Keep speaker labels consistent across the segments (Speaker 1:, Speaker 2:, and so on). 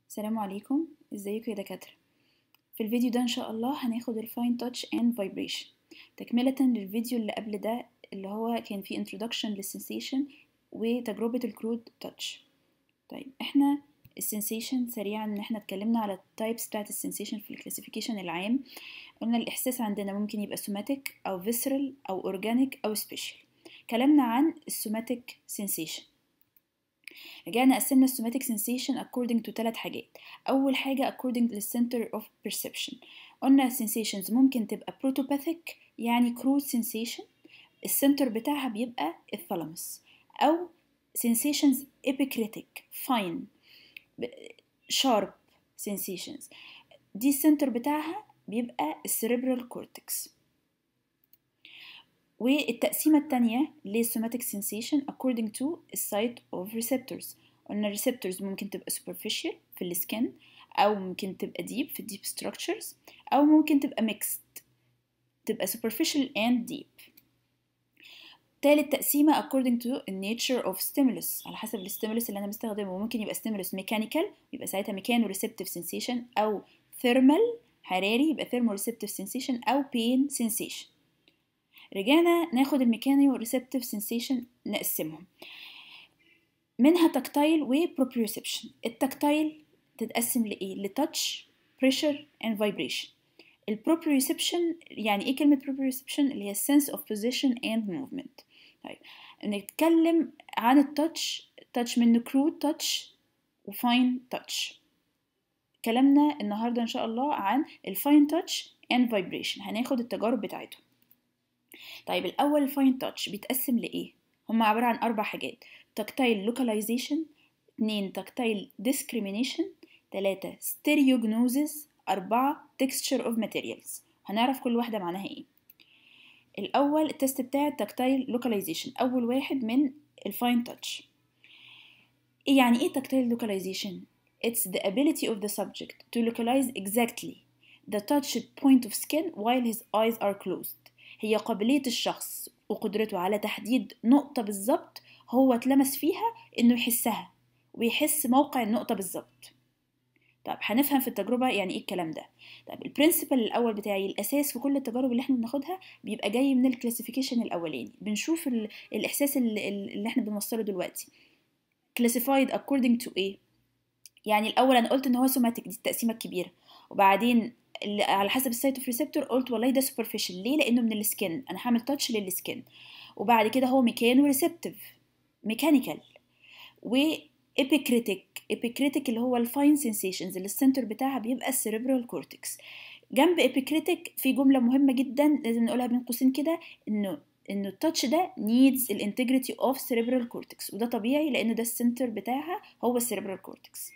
Speaker 1: السلام عليكم ازيكم يا دكاترة في الفيديو ده ان شاء الله هناخد الفاين تاتش اند فايبريشن تكملة للفيديو اللي قبل ده اللي هو كان فيه introduction للسنسيشن وتجربة الكرود تاتش طيب احنا السنسيشن سريعا ان احنا اتكلمنا على التايبس بتاعت السنسيشن في الكلاسيفيكيشن العام قلنا الاحساس عندنا ممكن يبقى سوماتيك او visceral او اورجانيك او سبيشال كلامنا عن السوماتيك سنسيشن رجعنا قسمنا السوماتيك sensation according to ثلاث حاجات أول حاجة according للcenter of perception قلنا sensations ممكن تبقى protopathic يعني crude sensation السنتر بتاعها بيبقى الثالاموس أو sensations epicritic fine sharp sensations دي السنتر بتاعها بيبقى السيريبرال كورتكس والتقسيمة التانية للسوماتيك sensation according to السايت of receptors قلنا receptors ممكن تبقى superficial في السكن أو ممكن تبقى deep في deep structures أو ممكن تبقى mixed تبقى superficial and deep تالت تقسيمة according to the nature of stimulus على حسب الستيمولس اللي أنا بستخدمه ممكن يبقى stimulus mechanical يبقى ساعتها mechanoreceptive sensation أو thermal حراري يبقى thermoreceptive sensation أو pain sensation رجعنا ناخد الميكانيو ريسبتيف سنسيشن نقسمهم منها تكتايل وبروبريوسبشن التكتايل تتقسم لايه لتاتش بريشر اند فايبريشن البروبريوسبشن يعني ايه كلمه بروبريوسبشن اللي هي sense of position and movement طيب نتكلم عن التاتش تاتش منه كرود تاتش وفاين تاتش كلامنا النهارده ان شاء الله عن الفاين تاتش اند فايبريشن هناخد التجارب بتاعتهم طيب الأول الفاين تاتش بيتقسم لإيه؟ هما عبارة عن أربع حاجات تكتايل لوكاليزيشن اتنين تكتايل discrimination تلاتة ستيريوجنوزيس أربعة texture of materials هنعرف كل واحدة معناها إيه الأول التست بتاع التكتايل لوكاليزيشن أول واحد من الفاين تاتش إيه يعني إيه تكتايل لوكاليزيشن؟ It's the ability of the subject to localize exactly the touched point of skin while his eyes are closed هي قابلية الشخص وقدرته على تحديد نقطة بالظبط هو اتلمس فيها إنه يحسها ويحس موقع النقطة بالظبط طب هنفهم في التجربة يعني إيه الكلام ده طب البرنسبل الأول بتاعي الأساس في كل التجارب اللي إحنا بناخدها بيبقى جاي من الكلاسيفيكيشن الأولاني بنشوف ال الإحساس اللي, اللي إحنا بنوصله دلوقتي classified according to إيه يعني الأول أنا قلت إن هو سوماتيك دي التقسيمة الكبيرة وبعدين على حسب السايت اوف ريسبتور قلت والله ده سوبرفيشال ليه لانه من السكن انا هعمل تاتش للسكن وبعد كده هو ميكانو ريسبتيف ميكانيكال وإبيكريتيك إبيكريتيك اللي هو الفاين سنسيشنز اللي السنتر بتاعها بيبقى السيريبرال كورتكس جنب إبيكريتيك في جملة مهمة جدا لازم نقولها بين قوسين كده إنه إنه التاتش ده needs الانتجريتي اوف cerebral cortex وده طبيعي لأن ده السنتر بتاعها هو السيريبرال كورتكس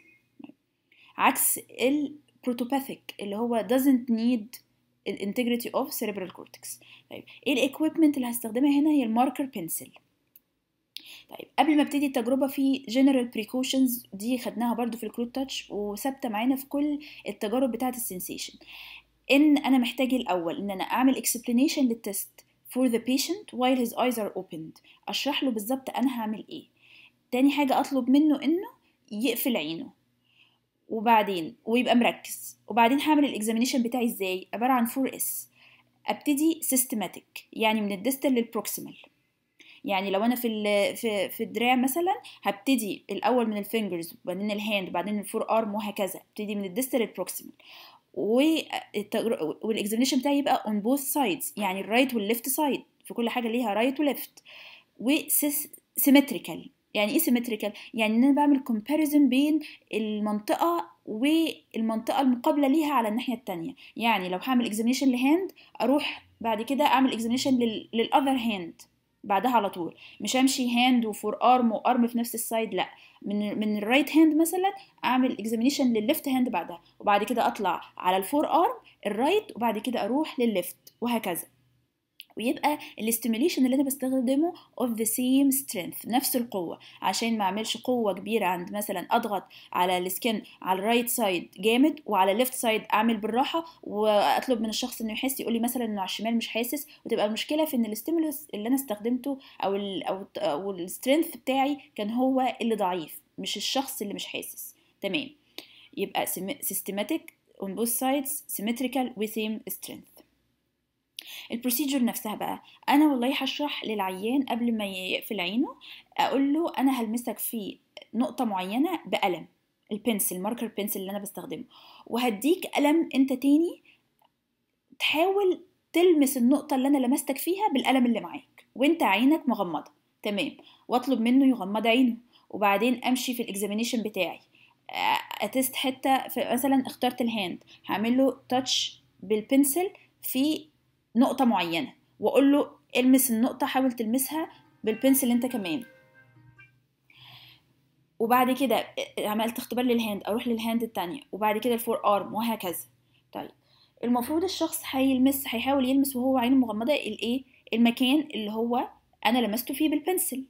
Speaker 1: عكس ال بروتوباثيك اللي هو doesn't need integrity of cerebral cortex طيب ايه الاكويبمنت اللي هستخدمها هنا هي الماركر بنسل طيب قبل ما ابتدي التجربه في general precautions دي خدناها برضو في الكروت تاتش وثابته معانا في كل التجارب بتاعه السنسيشن ان انا محتاج الاول ان انا اعمل explanation للتست for the patient while his eyes are opened اشرح له بالظبط انا هعمل ايه تاني حاجه اطلب منه انه يقفل عينه وبعدين ويبقى مركز وبعدين هعمل الاكزامينيشن بتاعي ازاي عباره عن 4 اس ابتدي سيستماتيك يعني من الديستال للبروكسيمال يعني لو انا في في في الدراع مثلا هبتدي الاول من الفينجرز وبعدين الهاند وبعدين الفور ارم وهكذا ابتدي من الديستال للبروكسيمال والاكزامينيشن بتاعي يبقى اون بوث سايدز يعني الرايت والليفت سايد في كل حاجه ليها رايت وليفت وسيمتريكال يعني ايه سيمتريكال يعني ان انا بعمل كومباريزون بين المنطقه والمنطقه المقابله ليها على الناحيه التانية يعني لو هعمل اكزامينيشن لهاند اروح بعد كده اعمل اكزامينيشن للاذر هاند بعدها على طول مش امشي هاند وفور ارم وارم في نفس السايد لا من من الرايت هاند مثلا اعمل اكزامينيشن للليفت هاند بعدها وبعد كده اطلع على الفور ارم الرايت وبعد كده اروح للليفت وهكذا ويبقى الاستيميليشن اللي انا بستخدمه of the same strength نفس القوة عشان ما اعملش قوة كبيرة عند مثلا اضغط على السكن على الرايت سايد جامد وعلى الليفت سايد اعمل بالراحة واطلب من الشخص انه يحس يقول لي مثلا انه على الشمال مش حاسس وتبقى المشكلة في ان الاستيمولس اللي انا استخدمته او ال او او السترينث بتاعي كان هو اللي ضعيف مش الشخص اللي مش حاسس تمام يبقى systematic on both sides symmetrical with same strength البروسيجر نفسها بقى انا والله هشرح للعيان قبل ما يقفل عينه اقول له انا هلمسك في نقطه معينه بقلم البنسل ماركر بنسل اللي انا بستخدمه وهديك قلم انت تاني تحاول تلمس النقطه اللي انا لمستك فيها بالقلم اللي معاك وانت عينك مغمضه تمام واطلب منه يغمض عينه وبعدين امشي في الاكزامينيشن بتاعي اتست حته في مثلا اخترت الهاند هعمل له تاتش بالبنسل في نقطه معينه واقول له المس النقطه حاول تلمسها بالبنسل انت كمان وبعد كده عملت اختبار للهاند اروح للهاند التانية وبعد كده الفور ارم وهكذا طيب المفروض الشخص هيلمس هيحاول يلمس وهو عينه مغمضه الايه المكان اللي هو انا لمسته فيه بالبنسل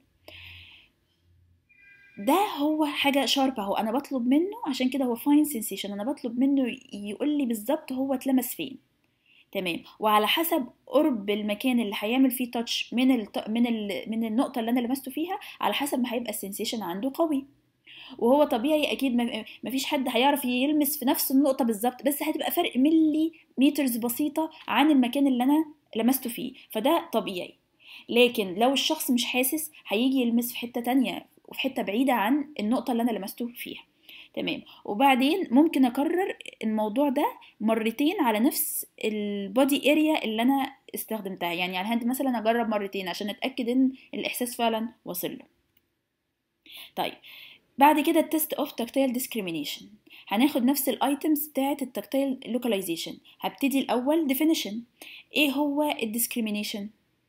Speaker 1: ده هو حاجة شارب اهو انا بطلب منه عشان كده هو فاين سensation انا بطلب منه يقول لي بالظبط هو اتلمس فين تمام وعلى حسب قرب المكان اللي هيعمل فيه تاتش من ال من ال من النقطه اللي انا لمسته فيها على حسب ما هيبقى السنسيشن عنده قوي وهو طبيعي اكيد ما فيش حد هيعرف يلمس في نفس النقطه بالظبط بس هتبقى فرق ملي مترز بسيطه عن المكان اللي انا لمسته فيه فده طبيعي لكن لو الشخص مش حاسس هيجي يلمس في حته تانية وفي حته بعيده عن النقطه اللي انا لمسته فيها تمام وبعدين ممكن اكرر الموضوع ده مرتين على نفس البودي اريا اللي انا استخدمتها يعني على الهاند مثلا اجرب مرتين عشان اتاكد ان الاحساس فعلا وصل له طيب بعد كده التست اوف تاكتايل ديسكريميشن هناخد نفس الايتمز بتاعه التاكتايل لوكاليزيشن هبتدي الاول ديفينيشن ايه هو الديسكريميشن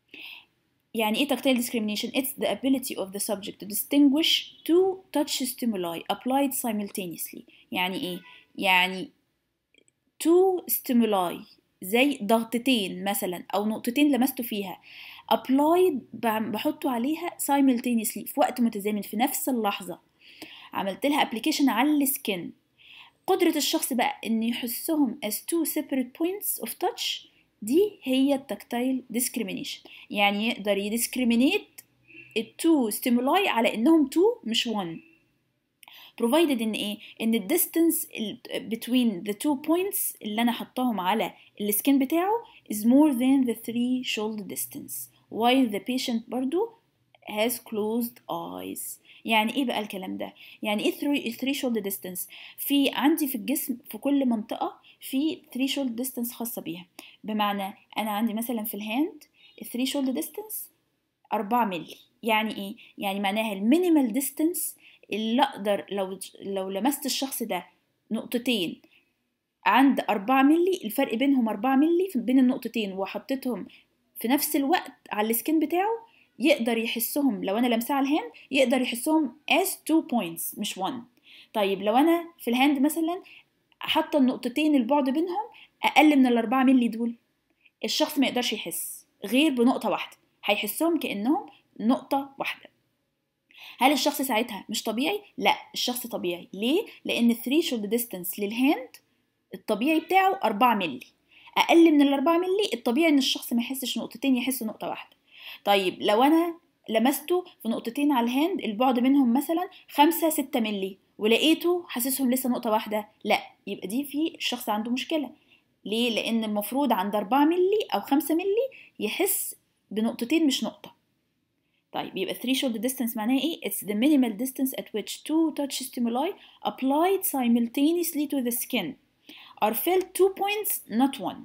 Speaker 1: يعني ايه tactile discrimination? It's the ability of the subject to distinguish two touch stimuli applied simultaneously. يعني ايه؟ يعني two stimuli زي ضغطتين مثلا او نقطتين لمسته فيها applied بحطه عليها simultaneously في وقت متزامن في نفس اللحظة عملت لها application على السكن قدرة الشخص بقى ان يحسهم as two separate points of touch دي هي التكتايل discrimination يعني يقدر يديسكريمينيت التو ستيمولاي على انهم تو مش one provided ان ايه ان الديستنس between the two points اللي انا حطاهم على السكين بتاعه is more than the threshold distance while the patient برضو has closed eyes يعني ايه بقى الكلام ده يعني ايه threshold distance في عندي في الجسم في كل منطقه في threshold distance خاصه بيها بمعنى انا عندي مثلا في الهاند threshold distance 4 مللي يعني ايه يعني معناها المينيمال ديستنس اللي اقدر لو لو لمست الشخص ده نقطتين عند 4 مللي الفرق بينهم 4 مللي بين النقطتين وحطيتهم في نفس الوقت على السكين بتاعه يقدر يحسهم لو انا لمساه على الهاند يقدر يحسهم as two points مش one طيب لو انا في الهاند مثلا حاطه النقطتين البعد بينهم اقل من الأربعة مللي دول الشخص ما يقدرش يحس غير بنقطه واحده هيحسهم كانهم نقطه واحده هل الشخص ساعتها مش طبيعي لا الشخص طبيعي ليه لان الثريشولد ديستانس للهاند الطبيعي بتاعه 4 مللي اقل من ال 4 مللي الطبيعي ان الشخص ما يحسش نقطتين يحس نقطه واحده طيب لو انا لمسته في نقطتين على الهاند البعد منهم مثلا خمسة ستة ملي ولقيته حاسسهم لسه نقطة واحدة لا يبقى دي في الشخص عنده مشكلة ليه؟ لأن المفروض عند أربعة ملي أو خمسة ملي يحس بنقطتين مش نقطة طيب يبقى threshold distance معناها ايه؟ It's the minimal distance at which two touch stimuli applied simultaneously to the skin are felt two points not one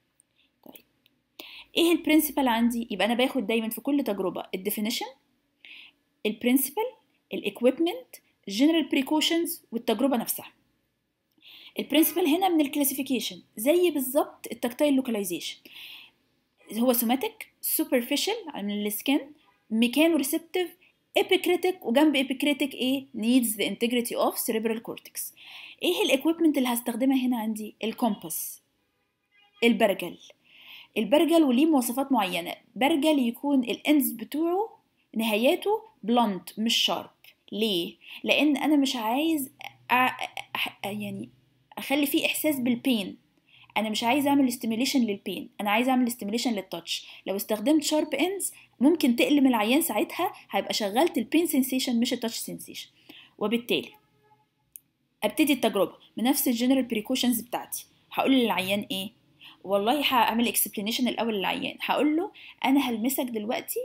Speaker 1: ايه البرنسبل عندي يبقى انا باخد دايما في كل تجربه الديفينيشن البرنسبل الاكويبمنت الجنرال بريكوشنز والتجربه نفسها البرنسبل هنا من الكلاسيفيكيشن زي بالظبط التكتايل لوكاليزيشن هو سوماتيك سوبرفيشال من السكن ميكانو ريسبتيف ابيكريتيك وجنب ابيكريتيك ايه needs the integrity of cerebral cortex ايه الاكويبمنت اللي هستخدمها هنا عندي الكومباس البرجل البرجل وليه مواصفات معينة برجل يكون الاندز بتوعه نهاياته بلانت مش شارب ليه؟ لأن أنا مش عايز أ... يعني أخلي فيه إحساس بالبين أنا مش عايز أعمل ستيميليشن للبين أنا عايز أعمل ستيميليشن للتاتش لو استخدمت شارب اندز ممكن تقلم العيان ساعتها هيبقى شغلت البين سensation مش التاتش سensation وبالتالي ابتدي التجربه بنفس الجنرال بريكوشنز بتاعتي هقول للعيان ايه والله هعمل اكسبلانيشن الاول للعيان هقول له انا هلمسك دلوقتي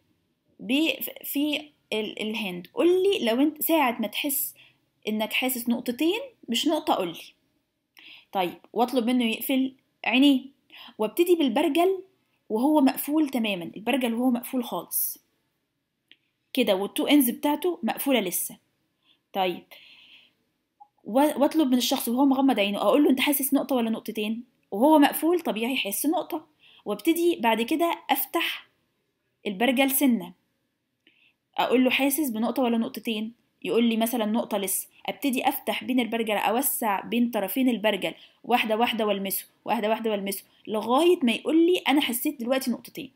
Speaker 1: في الهاند قول لي لو انت ساعه ما تحس انك حاسس نقطتين مش نقطه قول لي طيب واطلب منه يقفل عينيه وابتدي بالبرجل وهو مقفول تماما البرجل وهو مقفول خالص كده والتو انز بتاعته مقفوله لسه طيب واطلب من الشخص وهو مغمض عينه اقول له انت حاسس نقطه ولا نقطتين وهو مقفول طبيعي يحس نقطه وابتدي بعد كده افتح البرجل سنه اقول له حاسس بنقطه ولا نقطتين يقول لي مثلا نقطه لسه ابتدي افتح بين البرجل اوسع بين طرفين البرجل واحده واحده والمسه واحده واحده والمسه لغايه ما يقول لي انا حسيت دلوقتي نقطتين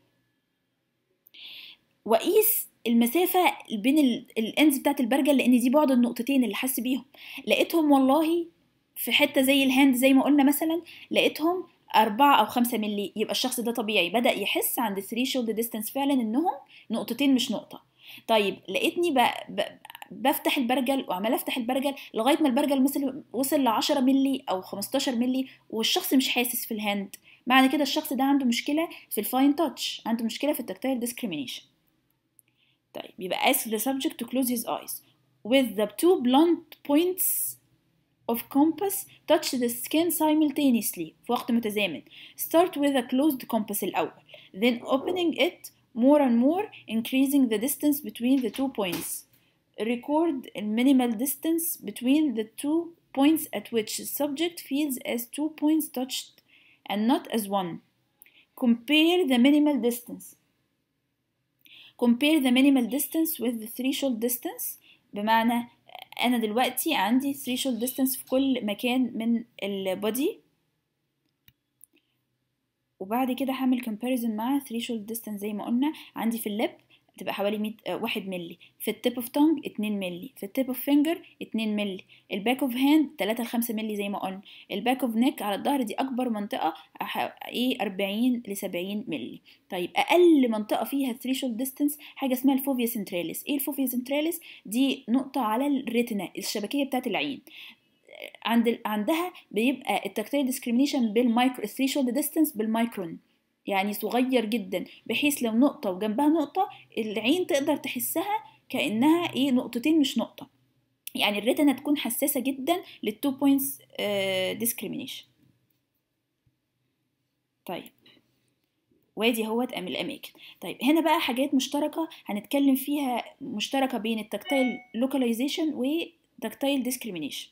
Speaker 1: واقيس المسافة بين الانز بتاعت البرجل لان دي بعد النقطتين اللي حس بيهم لقيتهم والله في حتة زي الهاند زي ما قلنا مثلا لقيتهم أربعة أو خمسة ملي يبقى الشخص ده طبيعي بدأ يحس عند 3 شولد ديستانس فعلا إنهم نقطتين مش نقطة طيب لقيتني ب... ب... بفتح البرجل وعمال افتح البرجل لغايه ما البرجل مثلا وصل ل 10 ملي او 15 ملي والشخص مش حاسس في الهاند معنى كده الشخص ده عنده مشكله في الفاين تاتش عنده مشكله في التكتايل ديسكريميشن طيب يبقى ask the subject to close his eyes with the two blunt points of compass touch the skin simultaneously في وقت متزامن start with a closed compass الأول then opening it more and more increasing the distance between the two points record a minimal distance between the two points at which the subject feels as two points touched and not as one compare the minimal distance compare the minimal distance with the threshold distance بمعنى أنا دلوقتي عندي threshold distance في كل مكان من البودي وبعد كده هعمل comparison مع threshold distance زي ما قلنا عندي في اللب تبقى حوالي 100 واحد ملي في التيب اوف تونج 2 ملي في التيب اوف فينجر 2 ملي الباك اوف هاند 3 ل 5 ملي زي ما قلنا الباك اوف نيك على الظهر دي اكبر منطقه ايه 40 ل 70 ملي طيب اقل منطقه فيها ثريشولد ديستانس حاجه اسمها الفوفيا سنتراليس ايه الفوفيا سنتراليس دي نقطه على الريتنا الشبكيه بتاعه العين عند عندها بيبقى التكتيل ديسكريميشن بالمايكرو الثريشولد ديستانس بالمايكرون يعني صغير جدا بحيث لو نقطة وجنبها نقطة العين تقدر تحسها كأنها ايه نقطتين مش نقطة يعني الريتنا تكون حساسة جدا للتو بوينتس ديسكريميشن طيب وادي هوت ام الاماكن طيب هنا بقى حاجات مشتركه هنتكلم فيها مشتركه بين التكتايل لوكاليزيشن وتكتايل ديسكريميشن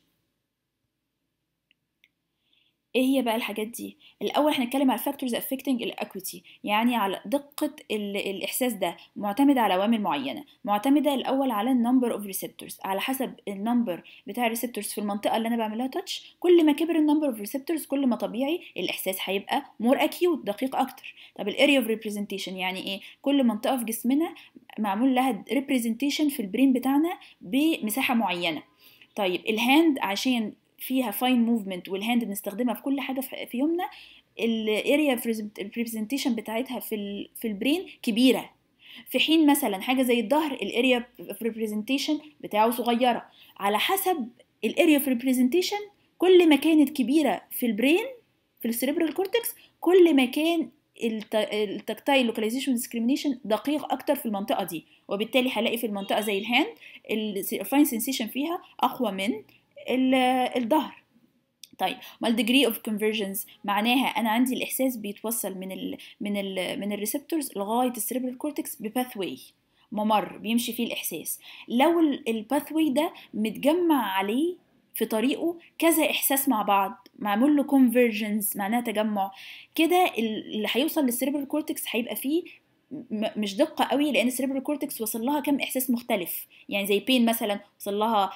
Speaker 1: ايه هي بقى الحاجات دي الاول هنتكلم على الفاكتورز افكتنج الاكويتي يعني على دقه الاحساس ده معتمده على عوامل معينه معتمده الاول على النمبر اوف ريسبتورز على حسب النمبر بتاع الريسبتورز في المنطقه اللي انا بعملها تاتش كل ما كبر النمبر اوف ريسبتورز كل ما طبيعي الاحساس هيبقى مور اكيوت دقيق اكتر طب الاريا اوف ريبريزنتيشن يعني ايه كل منطقه في جسمنا معمول لها ريبريزنتيشن في البرين بتاعنا بمساحه معينه طيب الهاند عشان فيها فاين موفمنت والهاند بنستخدمها في كل حاجه في يومنا الاريا بريزنتيشن بتاعتها في في البرين كبيره في حين مثلا حاجه زي الظهر الاريا ريبريزنتيشن بتاعه صغيره على حسب الاريا ريبريزنتيشن كل ما كانت كبيره في البرين في السيريبرال كورتكس كل ما كان التكتايل لوكاليزيشن ديسكريميشن دقيق اكتر في المنطقه دي وبالتالي هلاقي في المنطقه زي الهاند الفاين سنسيشن فيها اقوى من الظهر طيب ما الديجري اوف كونفرجنز معناها انا عندي الاحساس بيتوصل من ال من ال من الريسبتورز لغايه السيريبرال كورتكس بباث واي ممر بيمشي فيه الاحساس لو الباث واي ده متجمع عليه في طريقه كذا احساس مع بعض معمول له كونفرجنز معناها تجمع كده اللي هيوصل للسيريبرال كورتكس هيبقى فيه مش دقة قوي لأن السيريبرال كورتكس وصل لها كم إحساس مختلف يعني زي بين مثلا وصل لها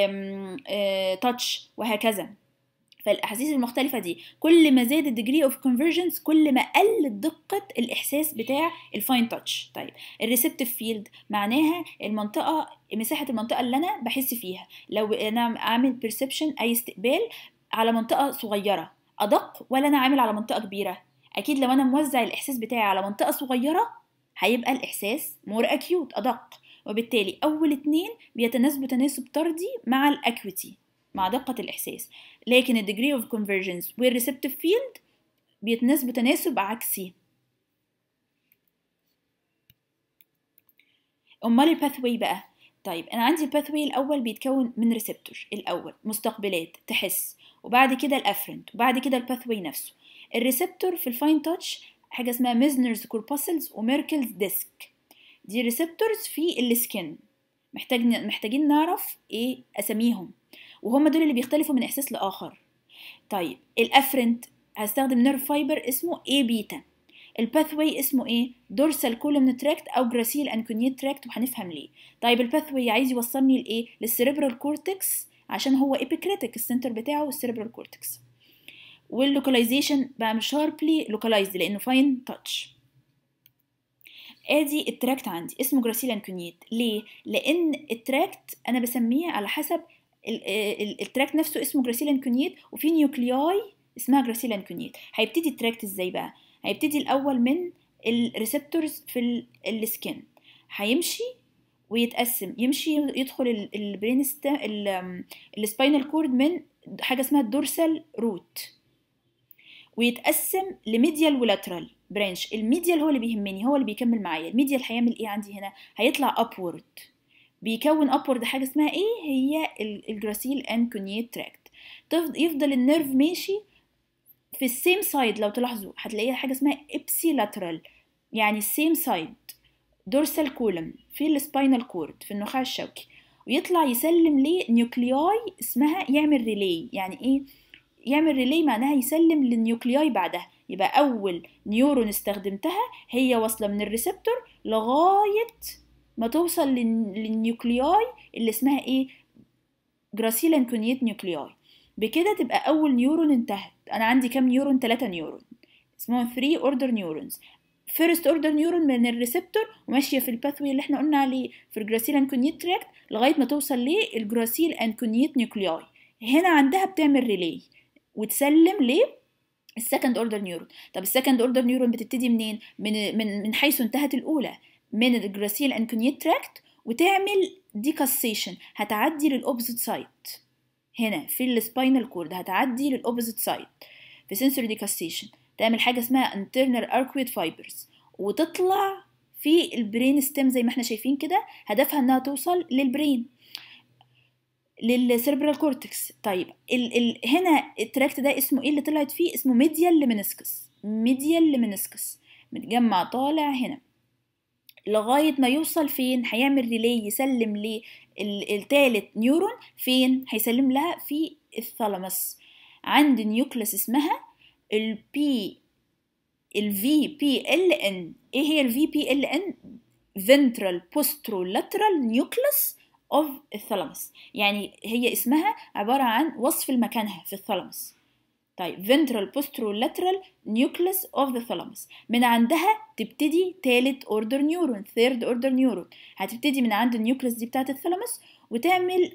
Speaker 1: تاتش وهكذا فالاحاسيس المختلفه دي كل ما زاد الديجري اوف كونفرجنس كل ما قلت دقه الاحساس بتاع الفاين تاتش طيب الريسبتيف فيلد معناها المنطقه مساحه المنطقه اللي انا بحس فيها لو انا عامل بيرسبشن اي استقبال على منطقه صغيره ادق ولا انا عامل على منطقه كبيره اكيد لو انا موزع الاحساس بتاعي على منطقه صغيره هيبقى الاحساس مور اكيوت ادق وبالتالي اول اتنين بيتناسبوا تناسب طردي مع الاكويتي مع دقة الإحساس لكن ال degree of convergence وال receptive field بيتناسبوا تناسب عكسي امال الباثوي بقى طيب انا عندي الباثوي الاول بيتكون من ريسبتور الاول مستقبلات تحس وبعد كده الافرنت وبعد كده الباثوي نفسه الريسبتور في الفاين تاتش حاجه اسمها ميزنرز كورباسلز وميركلز ديسك دي ريسبتورز في السكن محتاج محتاجين نعرف ايه اساميهم وهم دول اللي بيختلفوا من احساس لاخر طيب الافرنت هستخدم نيرف فايبر اسمه اي بيتا الباثوي اسمه ايه دورسال كولومن تراكت او جراسيل انكونيت تراكت وهنفهم ليه طيب الباثوي عايز يوصلني لايه للسيريبرال كورتكس عشان هو ايبيكريتيك السنتر بتاعه السيريبرال كورتكس واللوكاليزيشن بقى مش شاربلي لوكالايزد لانه فاين تاتش ادي التراكت عندي اسمه جراسيل انكونيت ليه لان التراكت انا بسميه على حسب التراكت نفسه اسمه جراسيل انكونيت وفي نيوكلياي اسمها جراسيل انكونيت هيبتدي التراكت ازاي بقى هيبتدي الاول من الريسبتورز في السكن هيمشي ويتقسم يمشي يدخل البرين السباينال كورد من حاجه اسمها الدورسال روت ويتقسم لميديال ولاترال برانش الميديال هو اللي بيهمني هو اللي بيكمل معايا الميديال هيعمل ايه عندي هنا هيطلع ابورد بيكون ابورد حاجه اسمها ايه هي الجراسيل اند كونيت تراكت يفضل النيرف ماشي في السيم سايد لو تلاحظوا هتلاقيها حاجه اسمها ابسي لاترال يعني السيم سايد دورسال كولم في السباينال كورد في النخاع الشوكي ويطلع يسلم ليه نيوكلياي اسمها يعمل ريلي يعني ايه يعمل ريلي معناها يسلم للنيوكلياي بعدها يبقى اول نيورون استخدمتها هي واصله من الريسبتور لغايه ما توصل للنيوكلياي اللي اسمها ايه جراسيل انكونيت نيوكلياي بكده تبقى اول نيورون انتهت انا عندي كام نيورون 3 نيورون اسمهم 3 اوردر نيورونز فيرست اوردر نيورون من الريسبتور وماشيه في الباثوي اللي احنا قلنا عليه في الجراسيل انكونيت تراكت لغايه ما توصل للجراسيل انكونيت نيوكلياي هنا عندها بتعمل ريلي وتسلم ل السكند اوردر نيورون طب السكند اوردر نيورون بتبتدي منين من من من حيث انتهت الاولى من الجراسيل انكونيت تراكت وتعمل ديكاسيشن هتعدي للاوبزيت سايد هنا في السباينال كورد هتعدي للاوبوزيت سايد في سنسوري ديكاستيشن تعمل حاجه اسمها internal arcuate fibers وتطلع في البرين ستيم زي ما احنا شايفين كده هدفها انها توصل للبرين للسيربرال كورتكس طيب ال ال هنا التراكت ده اسمه ايه اللي طلعت فيه اسمه ميديال لمنسكس ميديال لمنسكس متجمع طالع هنا لغايه ما يوصل فين هيعمل ريلي يسلم للتالت نيورون فين هيسلم لها في الثالاموس عند نيوكلس اسمها البي الفي بي ال ان ايه هي الفي بي ال ان ventral posterolateral nucleus of الثالاموس يعني هي اسمها عبارة عن وصف لمكانها في الثالاموس طيب ventral posterolateral nucleus of the thalamus من عندها تبتدي تالت order neuron third order neuron هتبتدي من عند النيوكليس دي بتاعت الثالاموس وتعمل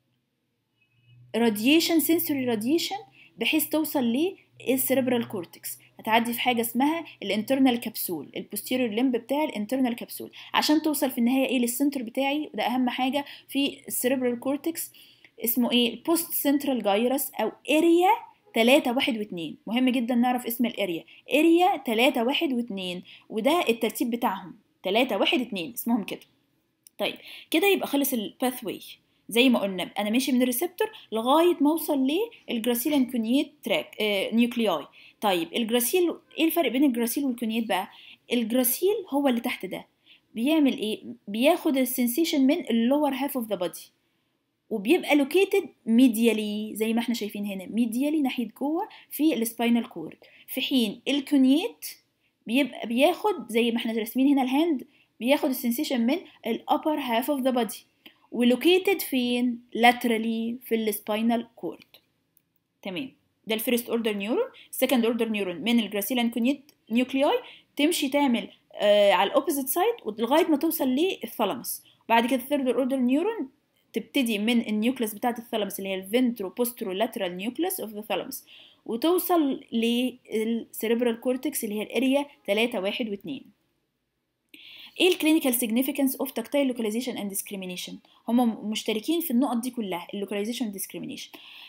Speaker 1: radiation sensory radiation بحيث توصل للسيربرال كورتكس هتعدي في حاجه اسمها الانترنال كبسول البوستيريور لمب بتاع الانترنال كبسول عشان توصل في النهايه ايه للسنتر بتاعي وده اهم حاجه في السيربرال كورتكس اسمه ايه البوست سنترال جايرس او اريا 3 1 و2 مهم جدا نعرف اسم الاريا اريا 3 1 و2 وده الترتيب بتاعهم 3 1 2 اسمهم كده طيب كده يبقى خلص الباثوي زي ما قلنا انا ماشي من الريسبتور لغايه ما اوصل للجراسيل انكونيت تراك آه نيوكلياي طيب الجراسيل ايه الفرق بين الجراسيل والكونيت بقى الجراسيل هو اللي تحت ده بيعمل ايه بياخد السنسيشن من اللور هاف اوف ذا بودي وبيبقى لوكيتد ميديالي زي ما احنا شايفين هنا ميديالي ناحيه جوه في السباينال كورد في حين الكونيت بيبقى بياخد زي ما احنا راسمين هنا الهاند بياخد السنسيشن من الابر هاف اوف ذا بودي ولوكيتد فين laterally في السباينال كورد تمام ده الفيرست اوردر نيورون السكند اوردر نيورون من الجراسيلان كونيت نيوكلياي تمشي تعمل آه على الاوبوزيت سايد لغايه ما توصل للثالاموس بعد كده الثيرد اوردر نيورون تبتدي من النيوكليس بتاعه الثالاموس اللي هي الفنترو بوسترو لاترال نيوكليس اوف ذا ثالاموس وتوصل للسيريبرال كورتكس اللي هي الاريا 3 1 و2 ايه الكلينيكال سيجنيفيكانس اوف تاكتايل لوكاليزيشن اند ديسكريميشن هم مشتركين في النقط دي كلها اللوكاليزيشن ديسكريميشن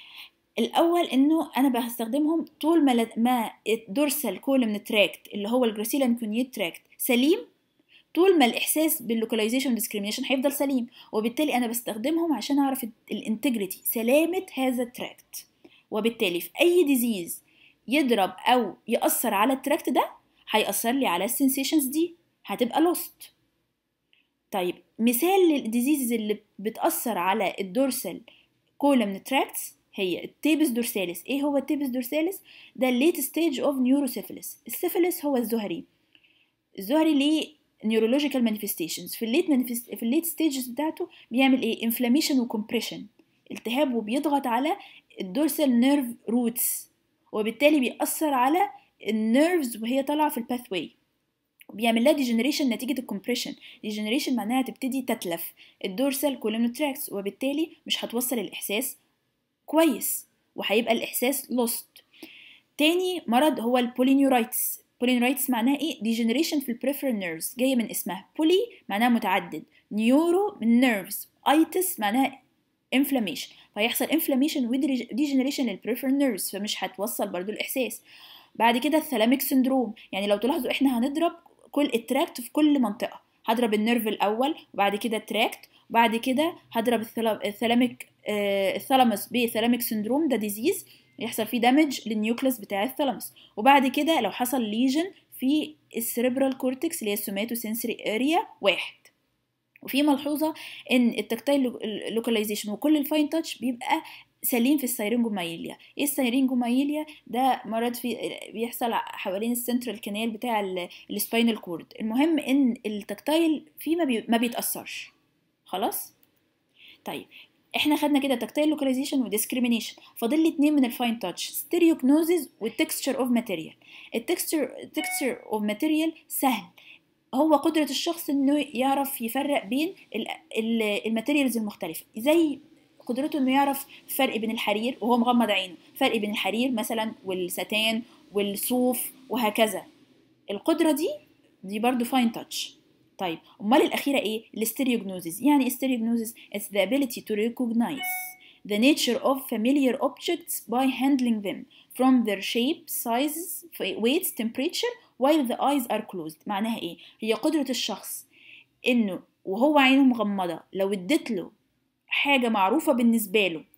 Speaker 1: الاول انه انا بستخدمهم طول ما ما الدورسال كولمن تراكت اللي هو الجراسيلان كونيت تراكت سليم طول ما الاحساس باللوكاليزيشن ديسكريميشن هيفضل سليم وبالتالي انا بستخدمهم عشان اعرف الانتجريتي سلامه هذا التراكت وبالتالي في اي ديزيز يضرب او ياثر على التراكت ده هيأثر لي على السنسيشنز دي هتبقى لوست طيب مثال للديزيزز اللي بتأثر على الدورسال كولمن تراكتس هي التيبس دورساليس ايه هو التيبس دورساليس ده الليت ستيج اوف نيوروسيفيلس السيفيلس هو الزهري الزهري ليه نيورولوجيكال مانيفستيشنز في الليت manifest... في الليت ستيجز بتاعته بيعمل ايه انفلاميشن وكمبريشن التهاب وبيضغط على الدورسال نيرف روتس وبالتالي بيأثر على النيرفز وهي طالعه في الباث واي بيعمل لها ديجنريشن نتيجة الكمبريشن ديجنريشن معناها تبتدي تتلف الدورسال كولومنوتراكس وبالتالي مش هتوصل الإحساس كويس وهيبقى الإحساس لوست تاني مرض هو البولينيورايتس بولينيورايتس معناها ايه ديجنريشن في البريفرال نيرفز جاية من اسمها بولي معناها متعدد نيورو من نيرفز ايتس معناها انفلاميشن فيحصل انفلاميشن وديجنريشن للبريفرال نيرفز فمش هتوصل برضو الإحساس بعد كده الثلاميك سندروم يعني لو تلاحظوا احنا هنضرب كل التراكت في كل منطقة هضرب النيرف الأول وبعد كده التراكت وبعد كده هضرب الثلاميك آه الثلاموس بثلاميك سندروم ده ديزيز يحصل فيه دامج للنيوكليس بتاع الثلاموس وبعد كده لو حصل ليجن في السيريبرال كورتكس اللي هي السوماتو سنسوري اريا واحد وفي ملحوظة ان التكتايل لوكاليزيشن وكل الفاين تاتش بيبقى سليم في السيرينجومايليا ايه السيرينجومايليا ده مرض في بيحصل حوالين السنترال كانال بتاع السباينال كورد المهم ان التكتايل فيه ما, بي... ما بيتاثرش خلاص طيب احنا خدنا كده تكتايل لوكاليزيشن وديسكريميشن فاضل لي اتنين من الفاين تاتش ستيريوكنوزز والتكستشر اوف ماتيريال التكستشر التكستشر اوف ماتيريال سهل هو قدرة الشخص انه يعرف يفرق بين الماتيريالز المختلفة زي قدرته انه يعرف الفرق بين الحرير وهو مغمض عينه فرق بين الحرير مثلا والستان والصوف وهكذا القدرة دي دي برضو فاين تاتش طيب امال الاخيره ايه الاستيريوجنوزيس يعني استيريوجنوزيس it's the ability to recognize the nature of familiar objects by handling them from their shape, sizes, weights, temperature while the eyes are closed معناها ايه هي قدرة الشخص انه وهو عينه مغمضة لو اديت له حاجة معروفة بالنسبة له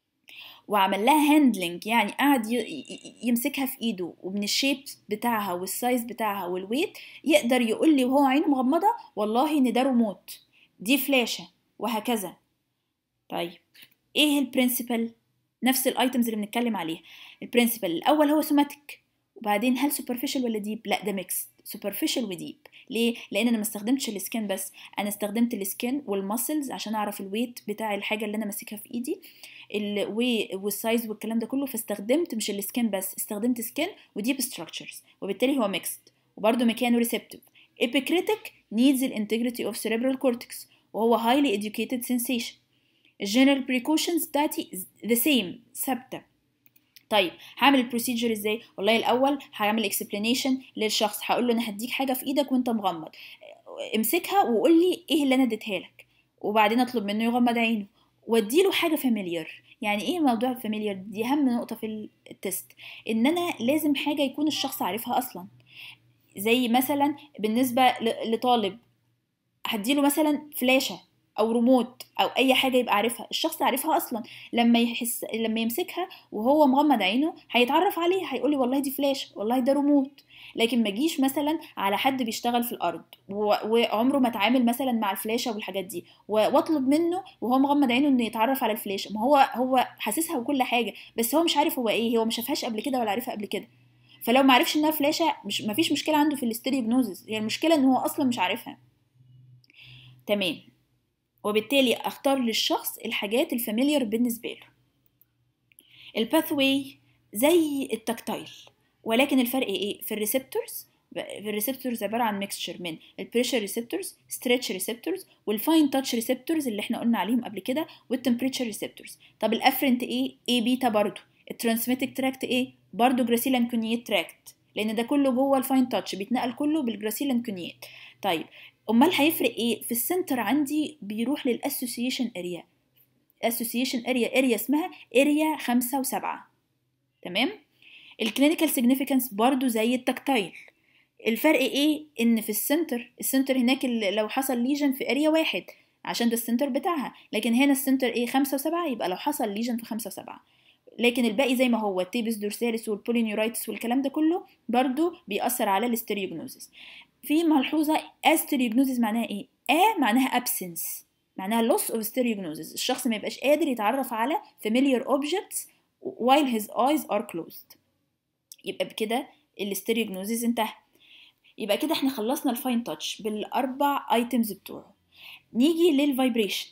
Speaker 1: وعمل لها هاندلنج يعني قعد يمسكها في ايده ومن الشيب بتاعها والسايز بتاعها والويت يقدر يقول لي وهو عينه مغمضة والله ان ده ريموت دي فلاشة وهكذا طيب ايه البرنسبل نفس الايتمز اللي بنتكلم عليها البرنسبل الاول هو سوماتيك وبعدين هل سوبرفيشال ولا ديب لا ده ميكس سوبرفيشال وديب ليه لان انا ما استخدمتش السكين بس انا استخدمت السكين والماسلز عشان اعرف الويت بتاع الحاجه اللي انا ماسكها في ايدي والسايز والكلام ده كله فاستخدمت مش السكين بس استخدمت سكين وديب ستراكشرز وبالتالي هو ميكست وبرده ميكانو ريسبتيف ابيكريتيك needs الانتجريتي اوف cerebral cortex وهو highly educated sensation الجنرال بريكوشنز بتاعتي the same ثابته طيب هعمل البروسيجر ازاي والله الاول هعمل اكسبلانيشن للشخص هقول له انا هديك حاجه في ايدك وانت مغمض امسكها وقول لي ايه اللي انا اديتها لك وبعدين اطلب منه يغمض عينه واديله حاجه فاميليار يعني ايه موضوع الفاميليار دي اهم نقطه في التست ان انا لازم حاجه يكون الشخص عارفها اصلا زي مثلا بالنسبه لطالب هديله مثلا فلاشه او ريموت او اي حاجه يبقى عارفها الشخص عارفها اصلا لما يحس لما يمسكها وهو مغمض عينه هيتعرف عليه هيقول لي والله دي فلاش والله ده ريموت لكن ما جيش مثلا على حد بيشتغل في الارض وعمره ما اتعامل مثلا مع الفلاشه والحاجات دي واطلب منه وهو مغمض عينه انه يتعرف على الفلاشه ما هو هو حاسسها وكل حاجه بس هو مش عارف هو ايه هو ما شافهاش قبل كده ولا عارفها قبل كده فلو ما عرفش انها فلاشه مش ما فيش مشكله عنده في الاستيريوجنوزس هي المشكله ان هو اصلا مش عارفها تمام وبالتالي اختار للشخص الحاجات الفاميليار بالنسبه له الباثواي زي التكتايل ولكن الفرق ايه في الريسبتورز في الريسبتورز عباره عن ميكستشر من البريشر ريسبتورز ستريتش ريسبتورز والفاين تاتش ريسبتورز اللي احنا قلنا عليهم قبل كده والتمبريتشر ريسبتورز طب الافرنت ايه اي بيتا برضو الترانسميتك تراكت ايه برضو جراسيلان كونيت تراكت لان ده كله جوه الفاين تاتش بيتنقل كله بالجراسيلان كونيت طيب امال هيفرق ايه في السنتر عندي بيروح للاسوسيشن اريا اسوسيشن اريا اريا اسمها اريا خمسة وسبعة تمام الكلينيكال سيجنيفيكانس برضو زي التكتايل الفرق ايه ان في السنتر السنتر هناك لو حصل ليجن في اريا واحد عشان ده السنتر بتاعها لكن هنا السنتر ايه خمسة وسبعة يبقى لو حصل ليجن في خمسة وسبعة لكن الباقي زي ما هو التيبس دورساليس والبولينيورايتس والكلام ده كله برضو بيأثر على الاستريوجنوزيس في ملحوظة استريوجنوزيس معناها ايه؟ ا معناها absence معناها loss of stereognosis الشخص ما يبقاش قادر يتعرف على familiar objects while his eyes are closed يبقى بكده الاستريوجنوزيس انتهى يبقى كده احنا خلصنا الفاين تاتش بالاربع ايتمز بتوعه نيجي للفايبريشن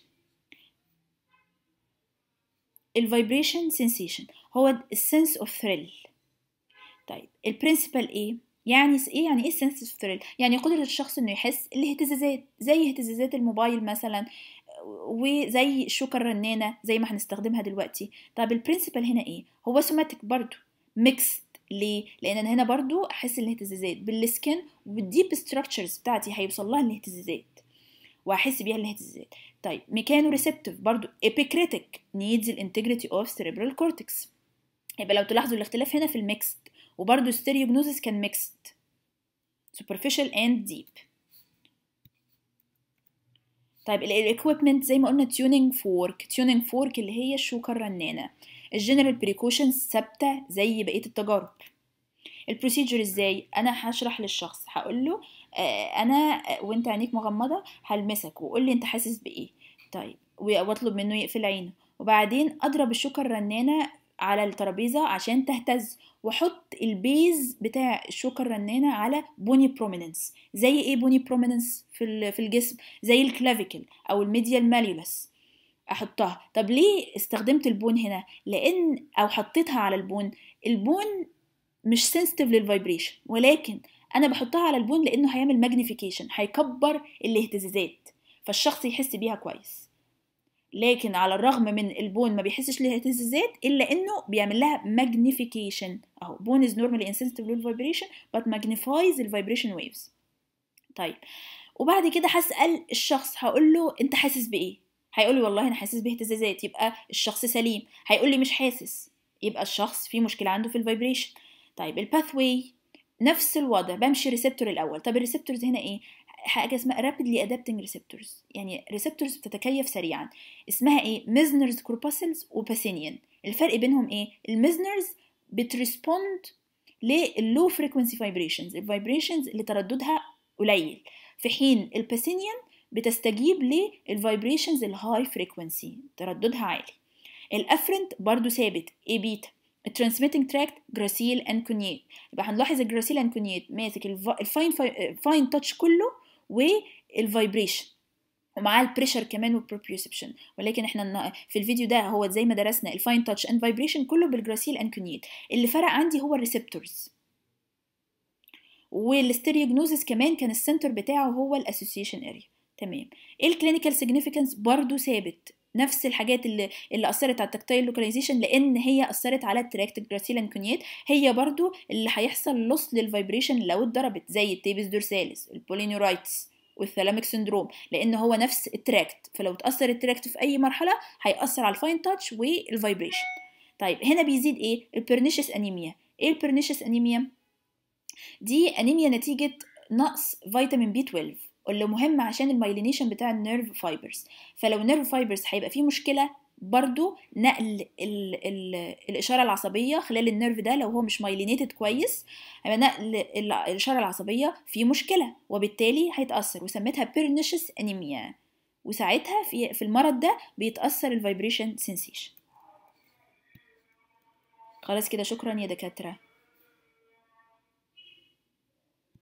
Speaker 1: الفايبريشن سensation هو السنس اوف ثريل طيب البرنسبل ايه يعني ايه يعني ايه سنس اوف ثريل يعني قدره الشخص انه يحس الاهتزازات زي اهتزازات الموبايل مثلا وزي الشوكة الرنانة زي ما هنستخدمها دلوقتي طب البرنسبل هنا ايه هو سوماتيك برضو ميكست ليه لان انا هنا برضو احس الاهتزازات بالسكن والديب ستراكشرز بتاعتي هيوصل لها الاهتزازات واحس بيها الاهتزازات طيب ميكانو ريسبتيف برضو ابيكريتيك نيدز الانتجريتي اوف سيريبرال كورتكس يبقى لو تلاحظوا الاختلاف هنا في الميكست وبرضو ستيريوجنوزيس كان ميكست superficial and deep طيب الاكويبمنت زي ما قلنا تيونينج فورك تيونينج فورك اللي هي الشوكة الرنانة الجنرال بريكوشنز ثابتة زي بقية التجارب البروسيجر ازاي انا هشرح للشخص هقول له آه انا وانت عينيك مغمضه هلمسك وقول لي انت حاسس بايه طيب واطلب منه يقفل عينه وبعدين اضرب الشوكه الرنانه على الترابيزه عشان تهتز واحط البيز بتاع الشوكه الرنانه على بوني بروميننس زي ايه بوني بروميننس في في الجسم زي الكلافيكل او الميديال ماليولس احطها طب ليه استخدمت البون هنا لان او حطيتها على البون البون مش سنسيتيف للفايبريشن ولكن انا بحطها على البون لانه هيعمل ماجنيفيكيشن هيكبر الاهتزازات فالشخص يحس بيها كويس لكن على الرغم من البون ما بيحسش الاهتزازات الا انه بيعمل لها ماجنيفيكيشن اهو بون از نورمالي انسنسيتيف للفايبريشن but magnifies الفايبريشن ويفز طيب وبعد كده هسال الشخص هقول له انت حاسس بايه هيقول لي والله انا حاسس باهتزازات يبقى الشخص سليم هيقول لي مش حاسس يبقى الشخص في مشكله عنده في الفايبريشن طيب الباث واي نفس الوضع بمشي ريسبتور الاول طب الريسبتورز هنا ايه حاجه اسمها رابيدلي ادابتنج ريسبتورز يعني ريسبتورز بتتكيف سريعا اسمها ايه ميزنرز كورباسلز وباسينيان الفرق بينهم ايه الميزنرز بتريسبوند لللو فريكونسي فايبريشنز الفايبريشنز اللي ترددها قليل في حين الباسينيان بتستجيب للفايبريشنز الهاي فريكونسي ترددها عالي الافرنت برضو ثابت اي بيتا الترانسميتنج تراكت جراسيل اند كونيت يبقى هنلاحظ الجراسيل اند كونيت ماسك الفاين فاين تاتش كله والفايبريشن ومعاه البريشر كمان والبروبريوسبشن ولكن احنا في الفيديو ده هو زي ما درسنا الفاين تاتش اند فايبريشن كله بالجراسيل اند كونيت اللي فرق عندي هو الريسبتورز والستيريوجنوزيس كمان كان السنتر بتاعه هو الاسوسيشن اريا تمام الكلينيكال سيجنيفيكانس برضو ثابت نفس الحاجات اللي اللي اثرت على التكتايل لوكاليزيشن لان هي اثرت على التراكت جراسيلان كونيت هي برضو اللي هيحصل لوس للفايبريشن لو اتضربت زي التيبس دورساليس البولينيورايتس والثلاميك سندروم لان هو نفس التراكت فلو اتاثر التراكت في اي مرحله هياثر على الفاين تاتش والفايبريشن طيب هنا بيزيد ايه البرنيشس انيميا ايه البرنيشس انيميا دي انيميا نتيجه نقص فيتامين بي 12 اللي مهم عشان المايلينيشن بتاع النيرف فايبرز فلو النيرف فايبرز هيبقى فيه مشكله برضو نقل ال ال الإشارة العصبية خلال النيرف ده لو هو مش مايلينيتد كويس هيبقى نقل الإشارة العصبية فيه مشكلة وبالتالي هيتأثر وسميتها بيرنيشس أنيميا وساعتها في في المرض ده بيتأثر الفايبريشن سensation خلاص كده شكرا يا دكاترة